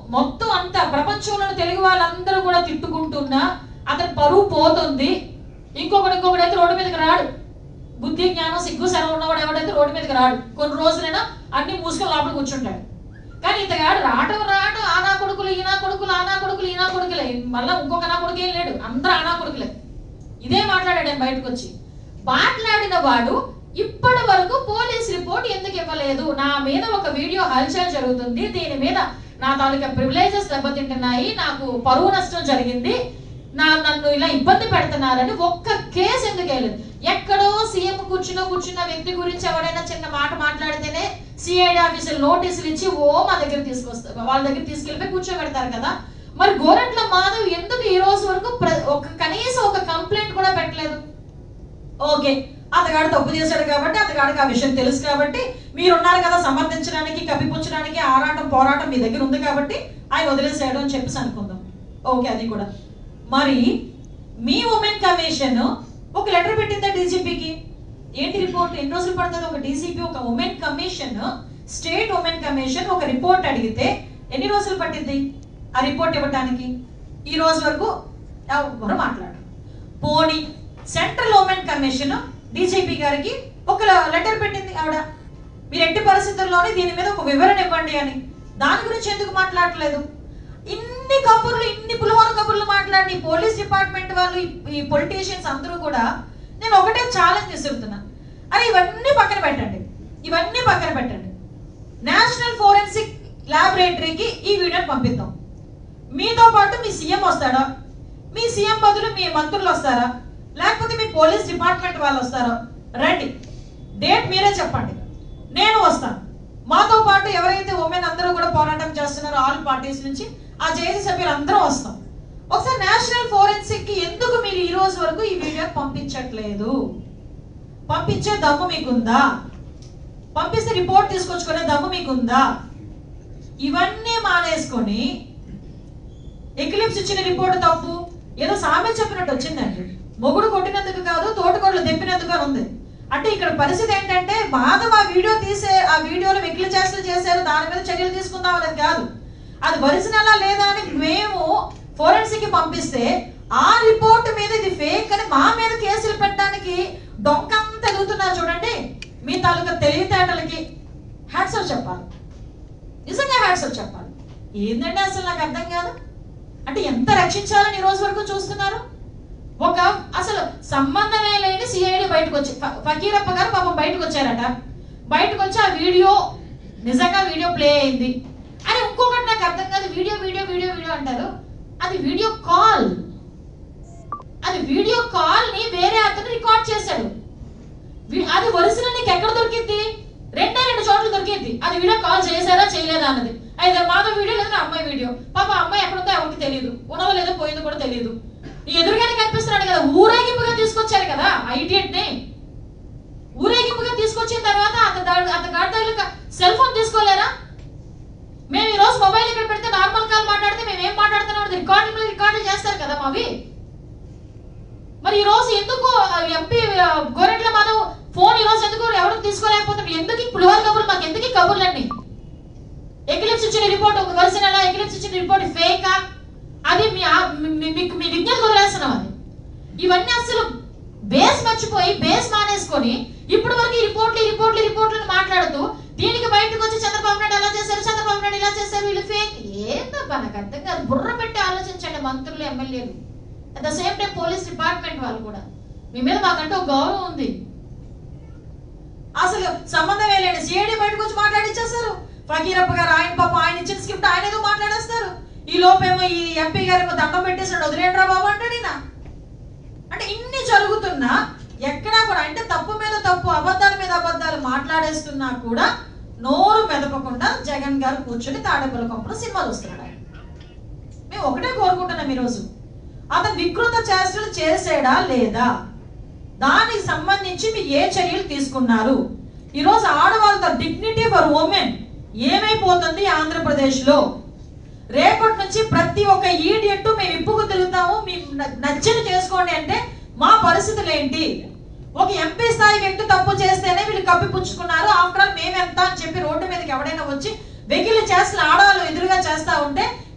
మొత్తం అంతా ప్రపంచంలో తెలుగు వాళ్ళందరూ కూడా తిట్టుకుంటున్నా అతని పరువు పోతుంది ఇంకొకటి ఇంకొకటి అయితే రోడ్డు మీదకి రాడు బుద్ధి జ్ఞానం సిగ్గు సెలవు ఉన్నవాడు ఎవడైతే రోడ్డు మీదకి రాడు కొన్ని రోజులైనా అన్ని మూసుకొని లోపల కూర్చుంటాడు కానీ ఇతగాడు రావటం రావటం ఆనా కొడుకులు ఈనా కొడుకులు ఆనా కొడుకులు ఈనా కొడుకులే మళ్ళీ ఇంకొక నా కొడుకు ఏం లేడు అందరూ ఆనా కొడుకులే ఇదే మాట్లాడాడు ఆయన బయటకు వచ్చి మాట్లాడిన వాడు ఇప్పటి వరకు పోలీస్ రిపోర్ట్ ఎందుకు ఇవ్వలేదు నా మీద ఒక వీడియో హల్చల్ జరుగుతుంది దీని మీద నా తాలూకా ప్రివిలేజెస్ దెబ్బతింటున్నాయి నాకు పరువు నష్టం జరిగింది నా నన్ను ఇలా ఇబ్బంది పెడుతున్నారని ఒక్క కేసు ఎందుకు వేయలేదు ఎక్కడో సీఎం కూర్చున్న కూర్చున్న వ్యక్తి గురించి ఎవరైనా చిన్న మాట మాట్లాడితేనే సిఐడి ఆఫీసులు నోటీసులు ఇచ్చి ఓ మా దగ్గర తీసుకొస్తారు వాళ్ళ దగ్గర తీసుకెళ్ళిపోయి కూర్చోబెడతారు కదా మరి గోరంట్ల మాధవ్ ఎందుకు ఈ రోజు వరకు ప్ర- ఒక కనీసం ఒక కంప్లైంట్ కూడా పెట్టలేదు ఓకే అతగాడు తప్పు చేశాడు కాబట్టి అతగాడికి ఆ విషయం తెలుసు కాబట్టి మీరున్నారు కదా సమర్థించడానికి కప్పిపుచ్చడానికి ఆరాటం పోరాటం మీ దగ్గర ఉంది కాబట్టి ఆయన వదిలేసాడు అని చెప్పేసి అనుకుందాం ఓకే అది కూడా మరి మీ ఉమెన్ కమిషన్ ఒక లెటర్ పెట్టిందా డీజీపీకి ఏంటి రిపోర్ట్ ఎన్ని రోజులు పడుతుంది ఒక డీజీపీ ఒక women commission state women commission ఒక రిపోర్ట్ అడిగితే ఎన్ని రోజులు పట్టింది ఆ రిపోర్ట్ ఇవ్వటానికి ఈ రోజు వరకు ఎవరు మాట్లాడరు పోనీ సెంట్రల్ ఉమెన్ కమిషన్ డీజీపీ గారికి ఒక లెటర్ పెట్టింది ఆవిడ మీరు ఎట్టి పరిస్థితుల్లోనే దీని మీద ఒక వివరణ ఇవ్వండి అని దాని గురించి ఎందుకు మాట్లాడలేదు ఇన్ని కబుర్లు ఇన్ని పులిహోర కబుర్లు మాట్లాడి ఈ పోలీస్ డిపార్ట్మెంట్ వాళ్ళు ఈ- ఈ పొలిటీషియన్స్ అందరూ కూడా నేను ఒకటే ఛాలెంజ్ విసురుతున్నా అరే ఇవన్నీ పక్కన పెట్టండి ఇవన్నీ పక్కన పెట్టండి నేషనల్ ఫోరెన్సిక్ ల్యాబొరేటరీకి ఈ వీడియోని పంపిద్దాం మీతో పాటు మీ సీఎం వస్తాడా మీ సీఎం బదులు మీ మంత్రులు వస్తారా లేకపోతే మీ పోలీస్ డిపార్ట్మెంట్ వాళ్ళు వస్తారా రండి డేట్ మీరే చెప్పండి నేను వస్తాను మాతో పాటు ఎవరైతే ఉమెన్ అందరూ కూడా పోరాటం చేస్తున్నారో ఆల్ పార్టీస్ నుంచి ఆ జేసీ సభ్యులు అందరూ వస్తాం ఒకసారి నేషనల్ ఫోరెన్సిక్ కి ఎందుకు మీరు ఈ రోజు వరకు ఈ వీడియో పంపించట్లేదు పంపించే దమ్ము మీకుందా పంపిస్తే రిపోర్ట్ తీసుకొచ్చుకునే దమ్ము మీకుందా ఇవన్నీ మానేసుకొని ఎక్లిప్స్ ఇచ్చిన రిపోర్ట్ తప్పు ఏదో సామెత చెప్పినట్టు వచ్చిందండి మొగుడు కొట్టినందుకు కాదు తోటకోళ్ళు దెప్పినందుకు అని ఉంది అంటే ఇక్కడ పరిస్థితి ఏంటంటే మాధవ్ ఆ వీడియో తీసే ఆ వీడియోలో వెకిలి చేష్టలు చేశారు దాని మీద చర్యలు తీసుకుందాం అనేది కాదు అది ఒరిజినలా లేదా అని మేము ఫోరెన్సిక్ కి పంపిస్తే ఆ రిపోర్ట్ మీద ఇది ఫేక్ అని మా మీద కేసులు పెట్టడానికి డొంకంతా ఎదుగుతున్నారు చూడండి మీ తాలూకా తెలివితేటలకి హ్యాట్సప్ చెప్పాలి నిజంగా హ్యాట్సప్ చెప్పాలి ఏంటంటే అసలు నాకు అర్థం కాదు అంటే ఎంత రక్షించాలని ఈ రోజు వరకు చూస్తున్నారు ఒక అసలు సంబంధమే లేని సిఐడి బయటకు వచ్చి ఫ- ఫకీరప్ప గారు పాపం బయటకు వచ్చారట బయటకు వచ్చి ఆ వీడియో నిజంగా వీడియో ప్లే అయింది అని ఇంకొకటి నాకు అర్థం కాదు వీడియో వీడియో వీడియో వీడియో అంటారు అది వీడియో కాల్ అది వీడియో కాల్ ని వేరే అతను రికార్డ్ చేశాడు వి- అది ఒరిజినల్ నీకు ఎక్కడ దొరికింది రెండే రెండు చోట్ల దొరికింది అది వీడియో కాల్ చేశారా చేయలేదా అన్నది అయితే మాధవ్ వీడియో లేదా అమ్మాయి వీడియో పాప అమ్మాయి ఎక్కడుందో ఎవరికి తెలియదు ఉన్నదో లేదో పోయిందో కూడా తెలియదు ఈ ఎదురుగానే కనిపిస్తున్నాడు కదా ఊరేగింపుగా తీసుకొచ్చారు కదా ఐడియట్ ని ఊరేగింపుగా తీసుకొచ్చిన తర్వాత అతను అతని గాడి సెల్ ఫోన్ తీసుకోలేరా మేము ఈ రోజు మొబైల్ ఇక్కడ పెడితే నార్మల్ కాల్ మాట్లాడితే మేము ఏం మాట్లాడుతున్నాం రికార్డింగ్ రికార్డులు చేస్తారు కదా మావి మరి ఈ రోజు ఎందుకు ఎంపీ గోరెంట్ల మాధవ్ ఫోన్ ఈ రోజు ఎందుకు ఎవరు తీసుకోలేకపోతున్నారు ఎందుకు ఈ పులిహోర కబుర్లు మాకు ఎందుకు ఈ కబుర్లన్నీ ఎక్లిప్స్ ఇచ్చిన రిపోర్ట్ ఒక ఒరిజినల్ ఎక్లిప్స్ ఇచ్చిన రిపోర్ట్ ఫేకా అది మీ ఆ- మీ- మీ- మీకు మీ విజ్ఞత వదిలేస్తున్నాం అది ఇవన్నీ అసలు బేస్ మర్చిపోయి బేస్ మానేసుకొని ఇప్పటి వరకు ఈ రిపోర్ట్లు ఈ రిపోర్ట్లు ఈ రిపోర్ట్లు మాట్లాడుతూ దీనికి బయటకు వచ్చి చంద్రబాబు నాయుడు ఎలా చేశారు చంద్రబాబు నాయుడు ఇలా చేశారు వీళ్ళు ఫేక్ ఏందబ్బా నాకు అర్థం కాదు బుర్ర పెట్టి ఆలోచించండి మంత్రులు ఎమ్మెల్యేలు at the same time police department వాళ్ళు కూడా మీ మీద మాకంటూ ఒక గౌరవం ఉంది అసలు సంబంధమే లేని సిఐడి బయటకు వచ్చి మాట్లాడిచ్చేస్తారు ఫకీరప్ప గారు ఆయన పాప ఆయన ఇచ్చిన స్క్రిప్ట్ ఆయన ఏదో మాట్లాడేస్తారు ఈ లోపేమో ఈ ఎంపీ గారేమో దండం పెట్టేసాడు వదిలేండ్రా బాబు అంటాడు ఈయన అంటే ఇన్ని జరుగుతున్నా ఎక్కడా కూడా అంటే తప్పు మీద తప్పు అబద్ధాల మీద అబద్ధాలు మాట్లాడేస్తున్నా కూడా నోరు మెదపకుండా జగన్ గారు కూర్చొని తాడేపల్లి కొంపలో సినిమా చూస్తున్నాడు ఆయన మేము ఒకటే కోరుకుంటున్నాం ఈరోజు అతను వికృత చేష్టలు చేసాడా లేదా దానికి సంబంధించి మీరు ఏ చర్యలు తీసుకున్నారు ఈరోజు ఆడవాళ్ళతో డిగ్నిటీ ఫర్ ఉమెన్ ఏమైపోతుంది ఆంధ్రప్రదేశ్లో రేపటి నుంచి ప్రతి ఒక్క ఈడియట్ మేము ఇప్పుకు తిరుగుతాము మేము న- నచ్చింది చేసుకోండి అంటే మా పరిస్థితులు ఏంటి ఒక ఎంపీ స్థాయి వ్యక్తి తప్పు చేస్తేనే వీళ్ళు కప్పిపుచ్చుకున్నారు ఆఫ్టర్ ఆల్ మేమెంత అని చెప్పి రోడ్డు మీదకి ఎవడైనా వచ్చి వెకిలి చేస్తున్న ఆడవాళ్ళు ఎదురుగా చేస్తా ఉంటే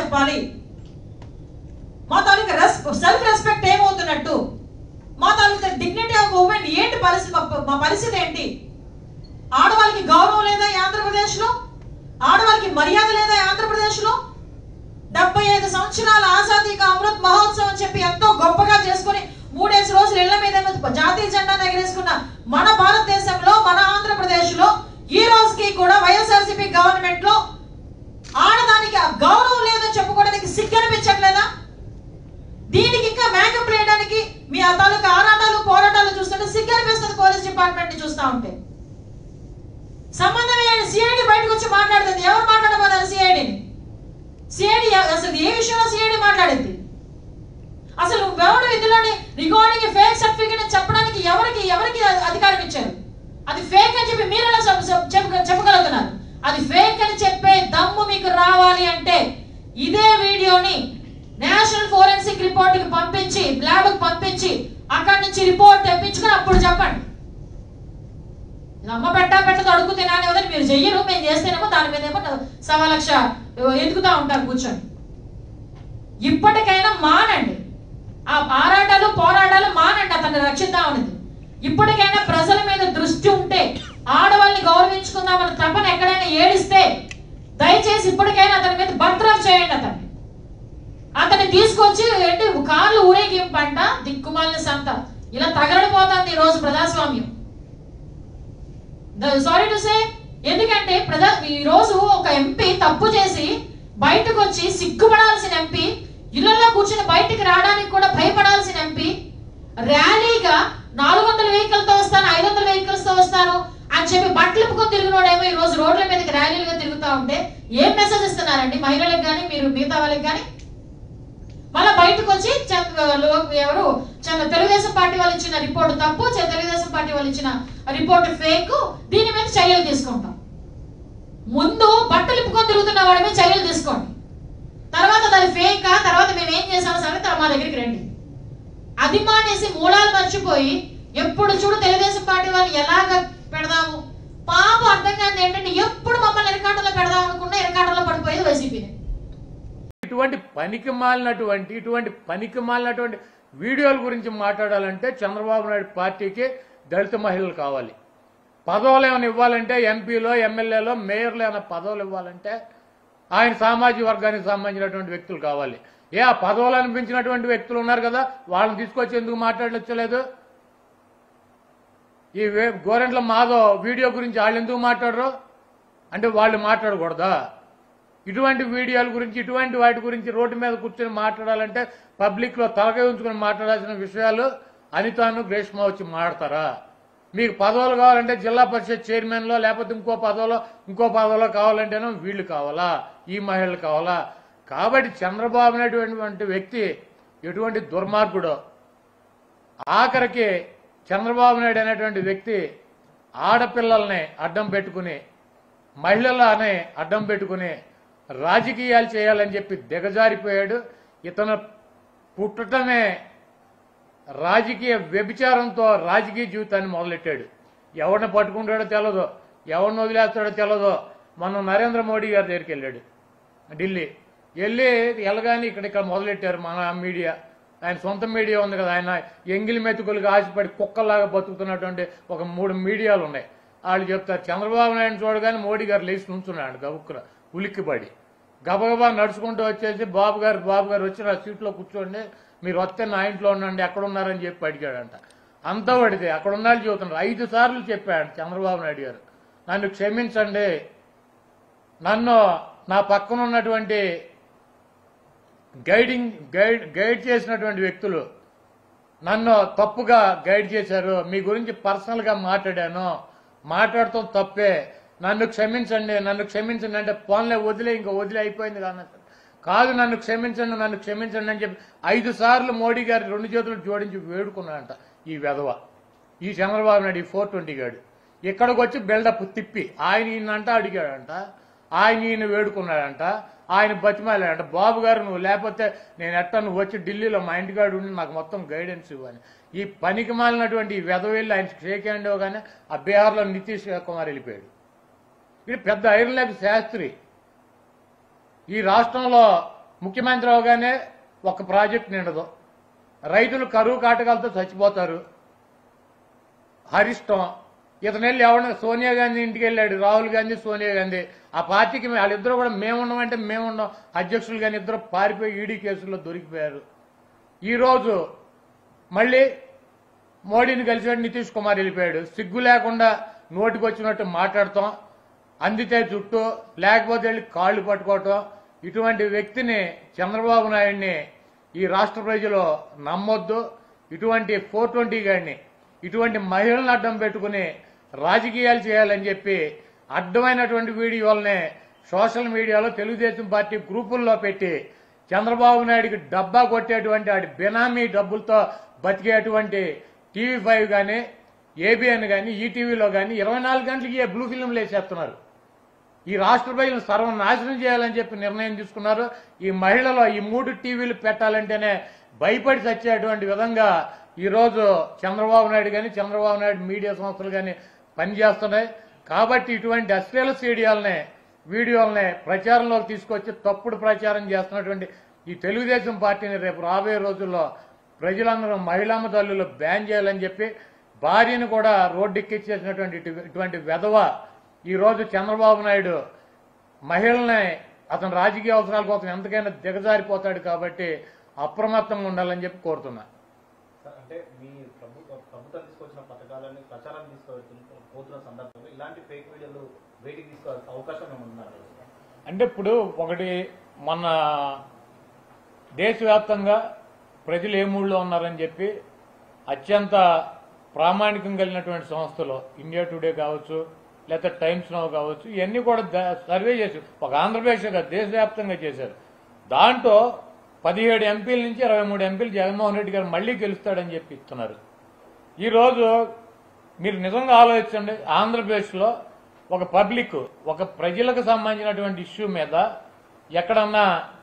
చెప్పాలి మా తాలూకా రెస్ సెల్ఫ్ రెస్పెక్ట్ ఏమవుతున్నట్టు మా తాలూకా డిగ్నిటీ ఆఫ్ ఉమెన్ ఏంటి పరిస్థితి మా- మా పరిస్థితి ఏంటి ఆడవాళ్ళకి గౌరవం లేదా ఈ ఆంధ్రప్రదేశ్లో ఆడవాళ్ళకి మర్యాద లేదా ఈ ఆంధ్రప్రదేశ్లో డెబ్బై ఐదు సంవత్సరాల ఆజాదీ కా అమృత్ మహోత్సవం అని చెప్పి ఎంతో గొప్పగా చేసుకుని మూడేసి రోజులు ఇళ్ల మీద ఏమో జాతీయ జెండాను ఎగరేసుకున్న మన భారతదేశంలో మన ఆంధ్రప్రదేశ్ లో ఈ రోజుకి కూడా వైఎస్ఆర్సీపీ గవర్నమెంట్ లో ఆడదానికి ఆ గౌరవం లేదని చెప్పుకోవడానికి సిగ్గు అనిపించట్లేదా దీనికి ఇంకా మేకప్ వేయడానికి మీ ఆ తాలూకా ఆరాటాలు పోరాటాలు చూస్తుంటే సిగ్గు అనిపిస్తుంది పోలీస్ డిపార్ట్మెంట్ ని చూస్తా ఉంటే సంబంధం లేని సిఐడి బయటకు వచ్చి మాట్లాడుతుంది ఎవరు మాట్లాడబోతారు సిఐడిని సిఐడి అసలు ఏ విషయంలో సిఐడి మాట్లాడింది అసలు ఎవడు ఇందులోని రికార్డింగ్ ఫేక్ సర్టిఫికేట్ అని చెప్పడానికి ఎవరికి ఎవరికి అధికారం ఇచ్చారు అది ఫేక్ అని చెప్పి మీరు ఎలా చెప్- చెప్- చెప్ప- చెప్పగలుగుతున్నారు అది ఫేక్ అని చెప్పే దమ్ము మీకు రావాలి అంటే ఇదే వీడియోని నేషనల్ ఫోరెన్సిక్ రిపోర్ట్ కి పంపించి ల్యాబ్ కి పంపించి అక్కడి నుంచి రిపోర్ట్ తెప్పించుకుని అప్పుడు చెప్పండి ఇది అమ్మ పెట్టా పెట్టదు అడుగు తినాలి వదని మీరు చెయ్యరు మేము చేస్తేనేమో దాని మీద ఏమో సవా లక్ష ఎదుగుతా ఉంటారు కూర్చొని ఇప్పటికైనా మానండి ఆ ఆరాటాలు పోరాటాలు మానండి అతన్ని రక్షిద్దామనేది ఇప్పటికైనా ప్రజల మీద దృష్టి ఉంటే ఆడవాళ్ళని గౌరవించుకుందామని తపన ఎక్కడైనా ఏడిస్తే దయచేసి ఇప్పటికైనా అతని మీద బర్త్రఫ్ చేయండి అతన్ని అతన్ని తీసుకొచ్చి ఏంటి కార్లు ఊరేగింపంట దిక్కుమాలిన సంత ఇలా తగలడిపోతుంది ఈ రోజు ప్రజాస్వామ్యం సారీ టు సే ఎందుకంటే ప్రజా ఈ రోజు ఒక ఎంపీ తప్పు చేసి బయటకు వచ్చి సిగ్గుపడాల్సిన ఎంపీ ఇళ్లలో కూర్చుని బయటికి రావడానికి కూడా భయపడాల్సిన ఎంపీ ర్యాలీగా నాలుగు వందల వెహికల్ తో వస్తాను ఐదు వందల వెహికల్స్ తో వస్తాను అని చెప్పి బట్టలు ఇప్పుకొని తిరిగినోడేమో ఈ రోజు రోడ్ల మీదకి ర్యాలీలుగా తిరుగుతా ఉంటే ఏం మెసేజ్ ఇస్తున్నారండి మహిళలకు కానీ మీరు మిగతా వాళ్ళకి కానీ మళ్ళీ బయటకు వచ్చి చంద్ర- లో- ఎవరు చంద్ర- తెలుగుదేశం పార్టీ వాళ్ళు ఇచ్చిన రిపోర్ట్ తప్పు చ- తెలుగుదేశం పార్టీ వాళ్ళు ఇచ్చిన రిపోర్ట్ ఫేక్ దీని మీద చర్యలు తీసుకుంటాం ముందు బట్టలు ఇప్పుకొని తిరుగుతున్న వాడి మీద చర్యలు తీసుకోండి తర్వాత దాని ఫేక్ తర్వాత మేము ఏం చేసామో సంగతి మా దగ్గరికి రండి అది మానేసి మూలాలు మర్చిపోయి ఎప్పుడు చూడు తెలుగుదేశం పార్టీ వాళ్ళు ఎలాగ పెడదాము పాప అర్థం కాదు ఏంటంటే ఎప్పుడు మమ్మల్ని ఇరకాటంలో పెడదాం అనుకున్నా ఇరకాటంలో పడిపోయేది వైసీపీని ఇటువంటి పనికి మాలినటువంటి ఇటువంటి పనికి మాలినటువంటి వీడియోల గురించి మాట్లాడాలంటే చంద్రబాబు నాయుడు పార్టీకి దళిత మహిళలు కావాలి పదవులు ఏమైనా ఇవ్వాలంటే ఎంపీలో ఎమ్మెల్యేలో మేయర్లు ఏమైనా పదవులు ఇవ్వాలంటే ఆయన సామాజిక వర్గానికి సంబంధించినటువంటి వ్యక్తులు కావాలి ఏ ఆ పదవులు అనిపించినటువంటి వ్యక్తులు ఉన్నారు కదా వాళ్ళని తీసుకొచ్చి ఎందుకు మాట్లాడలేదు ఈ వే- గోరెంట్ల మాధవ్ వీడియో గురించి వాళ్ళు ఎందుకు మాట్లాడరు అంటే వాళ్ళు మాట్లాడకూడదా ఇటువంటి వీడియోల గురించి ఇటువంటి వాటి గురించి రోడ్డు మీద కూర్చొని మాట్లాడాలంటే పబ్లిక్ లో తలకాయ ఉంచుకొని మాట్లాడాల్సిన విషయాలు అనితాను గ్రేష్మా వచ్చి మాట్లాడతారా మీకు పదవులు కావాలంటే జిల్లా పరిషత్ చైర్మన్ లో లేకపోతే ఇంకో పదవిలో ఇంకో పదవిలో కావాలంటేనో వీళ్ళు కావాలా ఈ మహిళలు కావాలా కాబట్టి చంద్రబాబు అనేటువంటి వ్యక్తి ఎటువంటి దుర్మార్గుడో ఆఖరికి చంద్రబాబు నాయుడు అనేటువంటి వ్యక్తి ఆడపిల్లల్ని అడ్డం పెట్టుకుని మహిళలనే అడ్డం పెట్టుకుని రాజకీయాలు చేయాలని చెప్పి దిగజారిపోయాడు ఇతను పుట్టటమే రాజకీయ వ్యభిచారంతో రాజకీయ జీవితాన్ని మొదలెట్టాడు ఎవరిని పట్టుకుంటాడో తెలియదు ఎవరిని వదిలేస్తాడో తెలియదు మనం నరేంద్ర మోడీ గారి దగ్గరికి వెళ్ళాడు ఢిల్లీ వెళ్ళి వెళ్ళగానే ఇక్కడ ఇక్కడ మొదలెట్టారు మన మీడియా ఆయన సొంత మీడియా ఉంది కదా ఆయన ఎంగిలి మెతుకులకు ఆశపడి కుక్కల్లాగా బతుకుతున్నటువంటి ఒక మూడు మీడియాలు ఉన్నాయి వాళ్ళు చెప్తారు చంద్రబాబు నాయుడు చూడగానే మోడీ గారు లేచి నుంచున్నాడు గబుక్కున ఉలిక్కిపడి గబగబా నడుచుకుంటూ వచ్చేసి బాబు గారు బాబు గారు వచ్చి నా సీట్లో కూర్చోండి మీరు వస్తే నా ఇంట్లో ఉండండి ఎక్కడ ఉన్నారని చెప్పి అడిగాడంట అంతా పడితే అక్కడ ఉన్నాళ్ళు చెబుతున్నారు ఐదు సార్లు చెప్పాడు చంద్రబాబు నాయుడు గారు నన్ను క్షమించండి నన్ను నా పక్కన ఉన్నటువంటి గైడింగ్ గైడ్ గైడ్ చేసినటువంటి వ్యక్తులు నన్ను తప్పుగా గైడ్ చేశారు మీ గురించి పర్సనల్ గా మాట్లాడాను మాట్లాడటం తప్పే నన్ను క్షమించండి నన్ను క్షమించండి అంటే పోన్లే వదిలే ఇంకా వదిలే అయిపోయింది కానీ కాదు నన్ను క్షమించండి నన్ను క్షమించండి అని చెప్పి ఐదు సార్లు మోడీ గారి రెండు చేతులు జోడించి వేడుకున్నాడంట ఈ వెధవ ఈ చంద్రబాబు నాయుడు ఈ ఫోర్ ట్వంటీ గాడు ఇక్కడికి వచ్చి బిల్డప్ తిప్పి ఆయన ఈయనంట అడిగాడంట ఆయన ఈయన వేడుకున్నాడంట ఆయన బతిమాలాడంట బాబు గారు నువ్వు లేకపోతే నేను ఎట్టా నువ్వు వచ్చి ఢిల్లీలో మా ఇంటికాడు ఉండి నాకు మొత్తం గైడెన్స్ ఇవ్వని ఈ పనికి మాలినటువంటి ఈ వెధవెళ్ళి ఆయన షేక్ హ్యాండ్ ఇవ్వగానే ఆ బీహార్లో నితీష్ కుమార్ వెళ్ళిపోయాడు ఇది పెద్ద ఐరన్ లెగ్ శాస్త్రి ఈ రాష్ట్రంలో ముఖ్యమంత్రి అవగానే ఒక ప్రాజెక్ట్ నిండదు రైతులు కరువు కాటకాలతో చచ్చిపోతారు హరిష్టం ఇతను వెళ్ళి ఎవడ సోనియా గాంధీ ఇంటికి వెళ్ళాడు రాహుల్ గాంధీ సోనియా గాంధీ ఆ పార్టీకి మే- వాళ్ళిద్దరూ కూడా మేమున్నామంటే మేమున్నాం అధ్యక్షులు కానీ ఇద్దరు పారిపోయి ఈడీ కేసుల్లో దొరికిపోయారు ఈరోజు మళ్ళీ మోడీని కలిసాడు నితీష్ కుమార్ వెళ్ళిపోయాడు సిగ్గు లేకుండా నోటికి వచ్చినట్టు మాట్లాడతాం అందితే చుట్టూ లేకపోతే వెళ్ళి కాళ్ళు పట్టుకోవటం ఇటువంటి వ్యక్తిని చంద్రబాబు నాయుడిని ఈ రాష్ట్ర ప్రజలు నమ్మొద్దు ఇటువంటి ఫోర్ ట్వంటీ గాడిని ఇటువంటి మహిళలను అడ్డం పెట్టుకుని రాజకీయాలు చేయాలని చెప్పి అడ్డమైనటువంటి వీడియోలనే సోషల్ మీడియాలో తెలుగుదేశం పార్టీ గ్రూపుల్లో పెట్టి చంద్రబాబు నాయుడికి డబ్బా కొట్టేటువంటి వాడి బినామీ డబ్బులతో బతికేటువంటి టీవీ ఫైవ్ కానీ ఏబిఎన్ కానీ ఈటీవీలో కానీ ఇరవై నాలుగు గంటలకి ఏ బ్లూ ఫిల్మ్లు వేసేస్తున్నారు ఈ రాష్ట్ర ప్రజలను సర్వనాశనం చేయాలని చెప్పి నిర్ణయం తీసుకున్నారు ఈ మహిళలు ఈ మూడు టీవీలు పెట్టాలంటేనే భయపడి చచ్చేటువంటి విధంగా ఈరోజు చంద్రబాబు నాయుడు కానీ చంద్రబాబు నాయుడు మీడియా సంస్థలు కానీ పనిచేస్తున్నాయి కాబట్టి ఇటువంటి అశ్లీల సీడియాలనే వీడియోలనే ప్రచారంలోకి తీసుకొచ్చి తప్పుడు ప్రచారం చేస్తున్నటువంటి ఈ తెలుగుదేశం పార్టీని రేపు రాబోయే రోజుల్లో ప్రజలందరూ మహిళామ తల్లులు బ్యాన్ చేయాలని చెప్పి భార్యను కూడా రోడ్డెక్కిచ్చేసినటువంటి ఇటు- ఇటువంటి వెధవ ఈ రోజు చంద్రబాబు నాయుడు మహిళల్ని అతని రాజకీయ అవసరాల కోసం ఎంతకైనా దిగజారిపోతాడు కాబట్టి అప్రమత్తంగా ఉండాలని చెప్పి కోరుతున్నా సార్, అంటే మీ ప్రభుత్వం ప్రభుత్వం తీసుకొచ్చిన పథకాలని ప్రచారాన్ని తీసుకువెళ్తున్న పోతున్న సందర్భంలో ఇలాంటి ఫేక్ వీడియోలు బయటికి తీసుకోవాల్సిన అవకాశం ఏమైనా ఉన్నారు అంటే ఇప్పుడు ఒకటి మన దేశవ్యాప్తంగా ప్రజలు ఏ మూడ్లో ఉన్నారని చెప్పి అత్యంత ప్రామాణికం కలిగినటువంటి సంస్థలు ఇండియా టుడే కావచ్చు లేకపోతే టైమ్స్ నౌ కావచ్చు ఇవన్నీ కూడా ద- సర్వే చేసి ఒక ఆంధ్రప్రదేశ్ కాదు దేశవ్యాప్తంగా చేశారు దాంట్లో పదిహేడు ఎంపీల నుంచి ఇరవై మూడు ఎంపీలు జగన్మోహన్ రెడ్డి గారు మళ్ళీ గెలుస్తాడని చెప్పి ఇస్తున్నారు ఈరోజు మీరు నిజంగా ఆలోచించండి ఆంధ్రప్రదేశ్లో ఒక పబ్లిక్ ఒక ప్రజలకు సంబంధించినటువంటి ఇష్యూ మీద ఎక్కడన్నా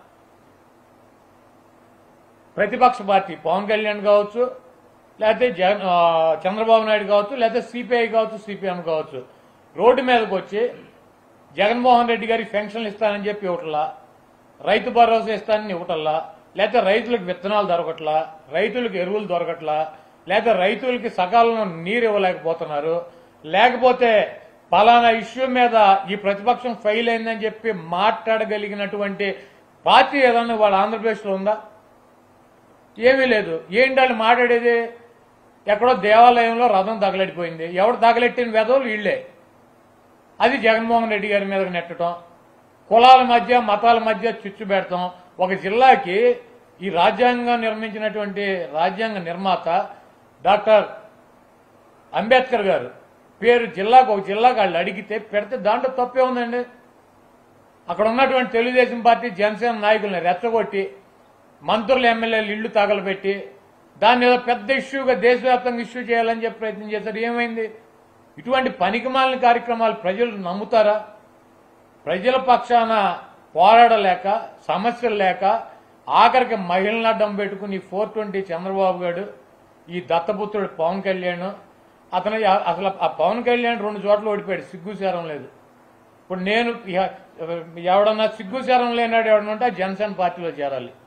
ప్రతిపక్ష పార్టీ పవన్ కళ్యాణ్ కావచ్చు లేకపోతే జగన్ ఆ, చంద్రబాబు నాయుడు కావచ్చు లేకపోతే సిపిఐ కావచ్చు సిపిఎం కావచ్చు రోడ్డు మీదకి వచ్చి జగన్మోహన్ రెడ్డి గారికి పెన్షన్లు ఇస్తానని చెప్పి ఇవ్వట్లా రైతు భరోసా ఇస్తానని ఇవ్వటల్లా లేకపోతే రైతులకు విత్తనాలు దొరకట్లా రైతులకు ఎరువులు దొరకట్లా లేకపోతే రైతులకి సకాలంలో నీరు ఇవ్వలేకపోతున్నారు లేకపోతే పలానా ఇష్యూ మీద ఈ ప్రతిపక్షం ఫెయిల్ అయిందని చెప్పి మాట్లాడగలిగినటువంటి పార్టీ ఏదన్నా వాళ్ళ ఆంధ్రప్రదేశ్లో ఉందా ఏమీ లేదు ఏంటి వాళ్ళు మాట్లాడేది ఎక్కడో దేవాలయంలో రథం తగలెట్టిపోయింది ఎవడు తగలెట్టిన వెధవులు వీళ్ళే అది జగన్మోహన్ రెడ్డి గారి మీదకి నెట్టడం కులాల మధ్య మతాల మధ్య చిచ్చు పెడతాం ఒక జిల్లాకి ఈ రాజ్యాంగం నిర్మించినటువంటి రాజ్యాంగ నిర్మాత డాక్టర్ అంబేద్కర్ గారు పేరు జిల్లాకు ఒక జిల్లాకు వాళ్ళు అడిగితే పెడితే దాంట్లో తప్పే ఉందండి అక్కడ ఉన్నటువంటి తెలుగుదేశం పార్టీ జనసేన నాయకుల్ని రెచ్చగొట్టి మంత్రులు ఎమ్మెల్యేలు ఇళ్లు తగలబెట్టి దాన్ని ఏదో పెద్ద ఇష్యూగా దేశవ్యాప్తంగా ఇష్యూ చేయాలని చెప్పి ప్రయత్నం చేశారు ఏమైంది ఇటువంటి పనికిమాలిన కార్యక్రమాలు ప్రజలు నమ్ముతారా ప్రజల పక్షాన పోరాడలేక సమస్యలు లేక ఆఖరికి మహిళలను అడ్డం పెట్టుకుని ఫోర్ ట్వంటీ చంద్రబాబు గారు ఈ దత్తపుత్రుడు పవన్ కళ్యాణ్ అతను అసలు ఆ పవన్ కళ్యాణ్ రెండు చోట్ల ఓడిపోయాడు సిగ్గుశారం లేదు ఇప్పుడు నేను ఇహ- ఎవడన్నా సిగ్గుశారం లేనాడు ఎవడన్నా ఉంటే ఆ జనసేన పార్టీలో చేరాలి